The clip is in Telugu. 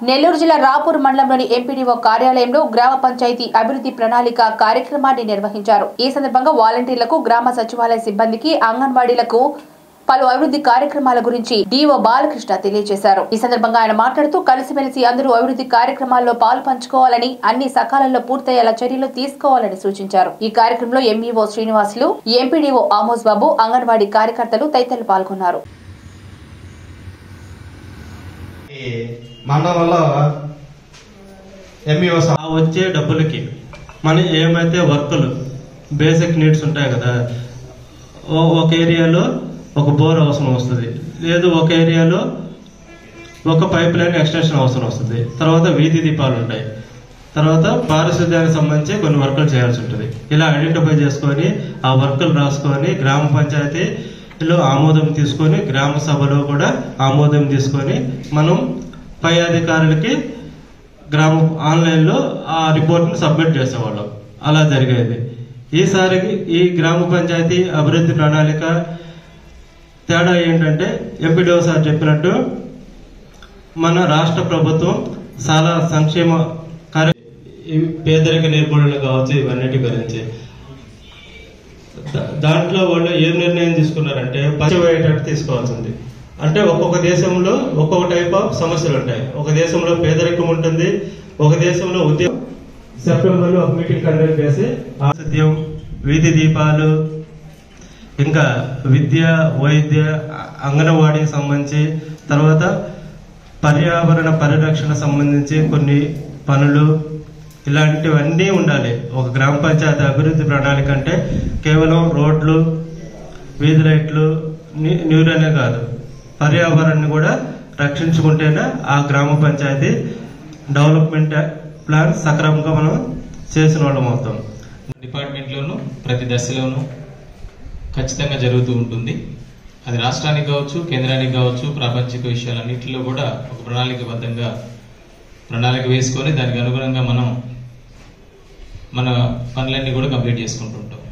నెల్లూరు జిల్లా రాపూర్ మండలంలోని ఎంపీడీఓ కార్యాలయంలో గ్రామ పంచాయతీ అభివృద్ధి ప్రణాళిక కార్యక్రమాన్ని నిర్వహించారు ఈ సందర్భంగా వాలంటీర్లకు గ్రామ సచివాలయ సిబ్బందికి అంగన్వాడీలకు పలు అభివృద్ధి కార్యక్రమాల గురించి డిఓ బాలకృష్ణ తెలియజేశారు ఈ సందర్భంగా ఆయన మాట్లాడుతూ కలిసిమెలిసి అందరూ అభివృద్ధి కార్యక్రమాల్లో పాలు పంచుకోవాలని అన్ని సకాలంలో పూర్తయ్యేలా చర్యలు తీసుకోవాలని సూచించారు ఈ కార్యక్రమంలో MEO Srinivasulu MPDO Amos Babu anganwadi కార్యకర్తలు తదితరులు పాల్గొన్నారు ఈ మండలంలో ఎంఈఓ ఆ వచ్చే డబ్బులకి మన ఏమైతే వర్కులు బేసిక్ నీడ్స్ ఉంటాయి కదా ఓ- ఒక ఏరియాలో ఒక బోర్ అవసరం వస్తుంది లేదు ఒక ఏరియాలో ఒక పైప్ లైన్ ఎక్స్టెన్షన్ అవసరం వస్తుంది తర్వాత వీధి దీపాలు ఉంటాయి తర్వాత పారిశుద్ధ్యానికి సంబంధించి కొన్ని వర్కులు చేయాల్సి ఉంటుంది ఇలా ఐడెంటిఫై చేసుకొని ఆ వర్కులు రాసుకొని గ్రామ పంచాయతీలో ఆమోదం తీసుకొని గ్రామ సభలో కూడా ఆమోదం తీసుకొని మనం పై అధికారులకి గ్రామ ఆన్లైన్లో ఆ రిపోర్ట్ని సబ్మిట్ చేసేవాళ్ళం అలా జరిగేది ఈసారి ఈ గ్రామ పంచాయతీ అభివృద్ధి ప్రణాళిక తేడా ఏంటంటే ఎంపీడీఓ సార్ చెప్పినట్టు మన రాష్ట్ర ప్రభుత్వం చాలా సంక్షేమ కార్య ఈ పేదరిక నిర్మూలన కావచ్చు ఇవన్నిటి గురించి దా- దాంట్లో వాళ్ళు ఏం నిర్ణయం తీసుకున్నారంటే పచ్చిపోయేటట్టు తీసుకోవాల్సింది అంటే ఒక్కొక్క దేశంలో ఒక్కొక్క టైప్ ఆఫ్ సమస్యలు ఉంటాయి ఒక దేశంలో పేదరికం ఉంటుంది ఒక దేశంలో ఉద్యోగం సెప్టెంబర్ లో ఒక మీటింగ్ కండక్ట్ చేసి ఆసద్యం వీధి దీపాలు ఇంకా విద్య వైద్య అంగన్వాడీకి సంబంధించి తర్వాత పర్యావరణ పరిరక్షణ సంబంధించి కొన్ని పనులు ఇలాంటివన్నీ ఉండాలి ఒక గ్రామ పంచాయతీ అభివృద్ధి ప్రణాళిక అంటే కేవలం రోడ్లు వీధి లైట్లు ని- నీరనే కాదు పర్యావరణాన్ని కూడా రక్షించుకుంటేనే ఆ గ్రామ పంచాయతీ డెవలప్మెంట్ ప్లాన్ సక్రమంగా మనం చేసిన వాళ్ళం అవుతాం డిపార్ట్మెంట్లోనూ ప్రతి దశలోనూ ఖచ్చితంగా జరుగుతూ ఉంటుంది అది రాష్ట్రానికి కావచ్చు కేంద్రానికి కావచ్చు ప్రాపంచిక విషయాలన్నింటిలో కూడా ఒక ప్రణాళికబద్ధంగా ప్రణాళిక వేసుకొని దానికి అనుగుణంగా మనం మన పనులన్నీ కూడా కంప్లీట్ చేసుకుంటుంటాం